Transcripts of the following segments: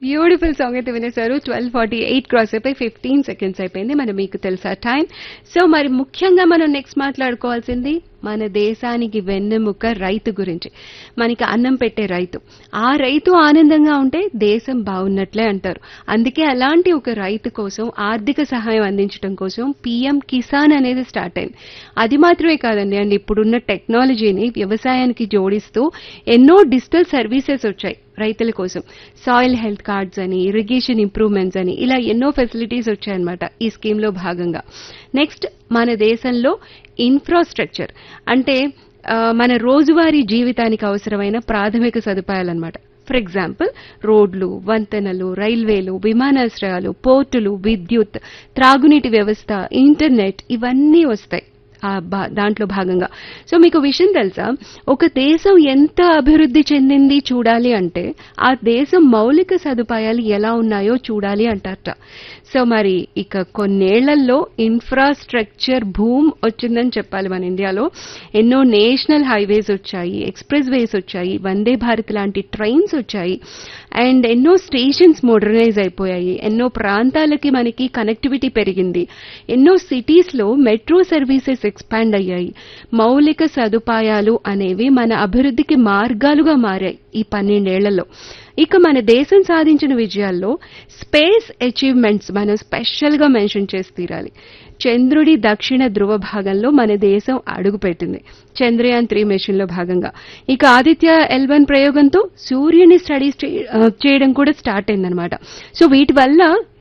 beautiful song అయితే వినేశారు twelve forty eight cross అయిపోయి ఫిఫ్టీన్ సెకండ్స్ అయిపోయింది మరి మీకు తెలుసా టైం సో మరి ముఖ్యంగా మనం నెక్స్ట్ మాట్లాడుకోవాల్సింది మన దేశానికి వెన్నెముక రైతు గురించి మనకి అన్నం పెట్టే రైతు ఆ రైతు ఆనందంగా ఉంటే దేశం బాగున్నట్లే అంటారు అందుకే అలాంటి ఒక రైతు కోసం ఆర్థిక సహాయం అందించడం కోసం పీఎం కిసాన్ అనేది స్టార్ట్ అయింది అది మాత్రమే కాదండి అండ్ ఇప్పుడున్న టెక్నాలజీని వ్యవసాయానికి జోడిస్తూ ఎన్నో డిజిటల్ సర్వీసెస్ వచ్చాయి రైతుల కోసం సాయిల్ హెల్త్ కార్డ్స్ అని ఇరిగేషన్ ఇంప్రూవ్మెంట్స్ అని ఇలా ఎన్నో ఫెసిలిటీస్ వచ్చాయన్నమాట ఈ స్కీమ్ లో భాగంగా నెక్స్ట్ మన దేశంలో ఇన్ఫ్రాస్ట్రక్చర్ అంటే ఆ, మన రోజువారీ జీవితానికి అవసరమైన ప్రాథమిక సదుపాయాలన్నమాట ఫర్ ఎగ్జాంపుల్ రోడ్లు వంతెనలు రైల్వేలు విమానాశ్రయాలు పోర్టులు విద్యుత్ త్రాగునీటి వ్యవస్థ ఇంటర్నెట్ ఇవన్నీ వస్తాయి ఆ భా- దాంట్లో భాగంగా సో మీకు విషయం తెలుసా ఒక దేశం ఎంత అభివృద్ధి చెందింది చూడాలి అంటే ఆ దేశం మౌలిక సదుపాయాలు ఎలా ఉన్నాయో చూడాలి అంటారట సో మరి ఇక కొన్నేళ్లలో ఇన్ఫ్రాస్ట్రక్చర్ భూమ్ వచ్చిందని చెప్పాలి మన ఇండియాలో ఎన్నో నేషనల్ హైవేస్ వచ్చాయి ఎక్స్ప్రెస్ వేస్ వచ్చాయి వందే భారత్ లాంటి ట్రైన్స్ వచ్చాయి అండ్ ఎన్నో స్టేషన్స్ మోడర్నైజ్ అయిపోయాయి ఎన్నో ప్రాంతాలకి మనకి కనెక్టివిటీ పెరిగింది ఎన్నో సిటీస్ లో మెట్రో సర్వీసెస్ ఎక్స్పాండ్ అయ్యాయి మౌలిక సదుపాయాలు అనేవి మన అభివృద్ధికి మార్గాలుగా మారాయి ఈ పన్నెండేళ్లలో ఇక మన దేశం సాధించిన విజయాల్లో స్పేస్ అచీవ్మెంట్స్ మనం స్పెషల్ గా మెన్షన్ చేసి తీరాలి చంద్రుడి దక్షిణ ధృవ భాగంలో మన దేశం అడుగుపెట్టింది చంద్రయాన్ త్రీ మిషన్ లో భాగంగా ఇక ఆదిత్య ఎల్ వన్ ప్రయోగంతో సూర్యుని స్టడీస్ చేయడం కూడా స్టార్ట్ అయిందనమాట సో వీటి వల్ల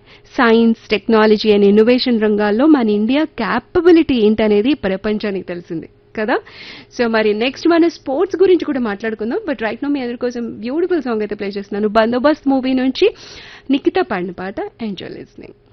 సైన్స్ టెక్నాలజీ అండ్ ఇన్నోవేషన్ రంగాల్లో మన ఇండియా క్యాపబిలిటీ ఏంటనేది ప్రపంచానికి తెలిసింది కదా సో మరి నెక్స్ట్ మన స్పోర్ట్స్ గురించి కూడా మాట్లాడుకుందాం బట్ రైట్ నో మీ అందరి కోసం బ్యూటిఫుల్ సాంగ్ అయితే ప్లే చేస్తున్నాను బందోబస్త్ మూవీ నుంచి నిఖిత పాడిన పాట ఎంజాయ్ లిస్నింగ్